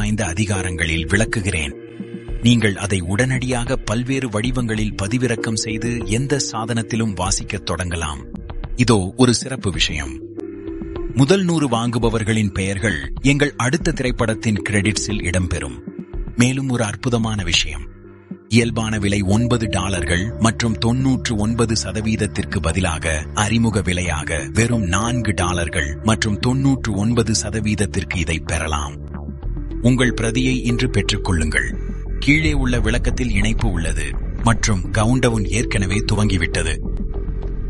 வாய்ந்த அதிகாரங்களில் விளக்குகிறேன் நீங்கள் அதை உடனடியாக பல்வேறு வடிவங்களில் பதிவிறக்கம் செய்து எந்த சாதனத்திலும் வாசிக்கத் தொடங்கலாம் இதோ ஒரு சிறப்பு விஷயம் முதல் நூறு வாங்குபவர்களின் பெயர்கள் எங்கள் அடுத்த திரைப்படத்தின் கிரெடிட்ஸில் இடம்பெறும் மேலும் ஒரு அற்புதமான விஷயம் இயல்பான விலை ஒன்பது டாலர்கள் மற்றும் தொன்னூற்று ஒன்பது சதவீதத்திற்கு பதிலாக அறிமுக விலையாக வெறும் நான்கு டாலர்கள் மற்றும் தொன்னூற்று ஒன்பது சதவீதத்திற்கு இதை பெறலாம் உங்கள் பிரதியை இன்று பெற்றுக் கொள்ளுங்கள் கீழே உள்ள விளக்கத்தில் இணைப்பு உள்ளது மற்றும் கவுண்டவுன் ஏற்கனவே துவங்கிவிட்டது